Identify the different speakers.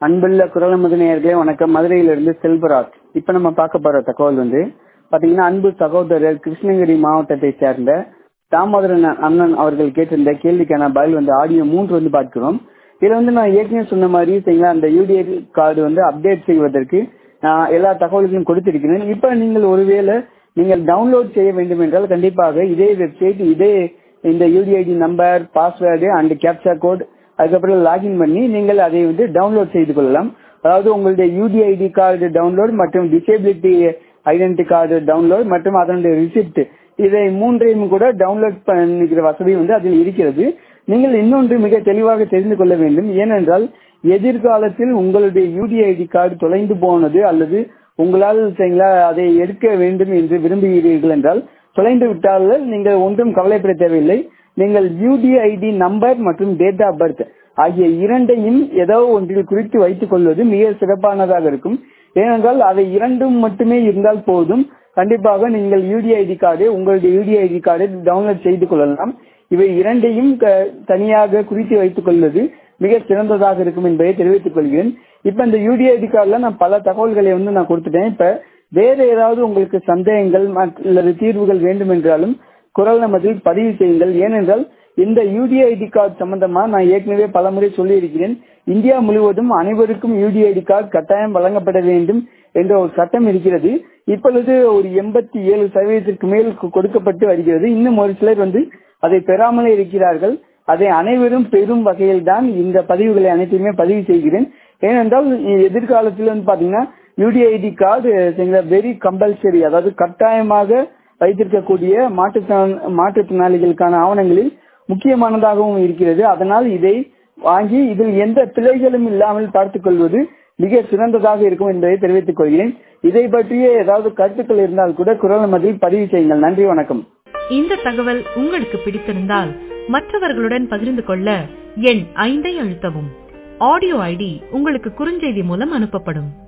Speaker 1: அன்புள்ள குரல் நேயர்களே வணக்கம் மதுரையிலிருந்து செல்வராஜ் இப்ப நம்ம பார்க்க போற தகவல் வந்து பாத்தீங்கன்னா அன்பு சகோதரர் கிருஷ்ணகிரி மாவட்டத்தை சேர்ந்த தாமோதரன் அண்ணன் அவர்கள் கேட்டிருந்த கேள்விக்கான பதில் வந்து ஆடியோ மூன்று வந்து பார்க்கிறோம் இதுல வந்து நான் ஏற்கனவே சொன்ன மாதிரி சரிங்களா அந்த யூடிஐ கார்டு வந்து அப்டேட் செய்வதற்கு நான் எல்லா தகவல்களையும் கொடுத்திருக்கிறேன் இப்ப நீங்கள் ஒருவேளை நீங்கள் டவுன்லோட் செய்ய வேண்டும் என்றால் கண்டிப்பாக இதே வெப்சைட் இதே இந்த UDID number password and captcha code அதுக்கப்புறம் லாகின் பண்ணி நீங்கள் அதை வந்து டவுன்லோட் செய்து கொள்ளலாம் அதாவது உங்களுடைய யூடிஐடி கார்டு டவுன்லோட் மற்றும் டிசேபிலிட்டி ஐடென்டி கார்டு டவுன்லோட் மற்றும் அதனுடைய ரிசிப்ட் இதை மூன்றையும் கூட டவுன்லோட் பண்ணிக்கிற வசதி வந்து அதில் இருக்கிறது நீங்கள் இன்னொன்று மிக தெளிவாக தெரிந்து கொள்ள வேண்டும் ஏனென்றால் எதிர்காலத்தில் உங்களுடைய யூடிஐடி கார்டு தொலைந்து போனது அல்லது உங்களால் சரிங்களா அதை எடுக்க வேண்டும் என்று விரும்புகிறீர்கள் என்றால் தொலைந்து விட்டால் நீங்கள் ஒன்றும் கவலைப்பட தேவையில்லை நீங்கள் யூடிஐடி நம்பர் மற்றும் டேட் ஆஃப் பர்த் ஆகிய இரண்டையும் ஏதோ ஒன்றில் குறித்து வைத்துக் கொள்வது மிக சிறப்பானதாக இருக்கும் ஏனென்றால் அவை இரண்டும் மட்டுமே இருந்தால் போதும் கண்டிப்பாக நீங்கள் யூடிஐடி கார்டு உங்களுடைய யூடிஐடி கார்டை டவுன்லோட் செய்து கொள்ளலாம் இவை இரண்டையும் தனியாக குறித்து வைத்துக் கொள்வது மிக சிறந்ததாக இருக்கும் என்பதை தெரிவித்துக் கொள்கிறேன் இப்ப இந்த யூடிஐடி கார்டுல நான் பல தகவல்களை வந்து நான் கொடுத்துட்டேன் இப்ப வேற ஏதாவது உங்களுக்கு சந்தேகங்கள் அல்லது தீர்வுகள் வேண்டும் என்றாலும் குரல் நமதில் பதிவு செய்யுங்கள் ஏனென்றால் இந்த யூடிஐடி கார்டு சம்பந்தமா நான் ஏற்கனவே பல முறை சொல்லி இருக்கிறேன் இந்தியா முழுவதும் அனைவருக்கும் யூடிஐடி கார்டு கட்டாயம் வழங்கப்பட வேண்டும் என்ற ஒரு சட்டம் இருக்கிறது இப்பொழுது ஒரு எண்பத்தி ஏழு சதவீதத்திற்கு மேல் கொடுக்கப்பட்டு வருகிறது இன்னும் ஒரு சிலர் வந்து அதை பெறாமலே இருக்கிறார்கள் அதை அனைவரும் பெறும் வகையில் தான் இந்த பதிவுகளை அனைத்தையுமே பதிவு செய்கிறேன் ஏனென்றால் எதிர்காலத்தில் வந்து பாத்தீங்கன்னா யூடிஐடி கார்டு வெரி கம்பல்சரி அதாவது கட்டாயமாக வைத்திருக்கக்கூடிய மாற்றுத்திறனாளிகளுக்கான ஆவணங்களில் முக்கியமானதாகவும் இருக்கிறது அதனால் இதை வாங்கி இதில் எந்த பிழைகளும் இல்லாமல் பார்த்துக் கொள்வது மிக சிறந்ததாக இருக்கும் என்பதை தெரிவித்துக் கொள்கிறேன் இதை பற்றிய ஏதாவது கருத்துக்கள் இருந்தால் கூட குரல் மதில் பதிவு செய்யுங்கள் நன்றி வணக்கம்
Speaker 2: இந்த தகவல் உங்களுக்கு பிடித்திருந்தால் மற்றவர்களுடன் பகிர்ந்து கொள்ள எண் ஐந்தை அழுத்தவும் ஆடியோ ஐடி உங்களுக்கு குறுஞ்செய்தி மூலம் அனுப்பப்படும்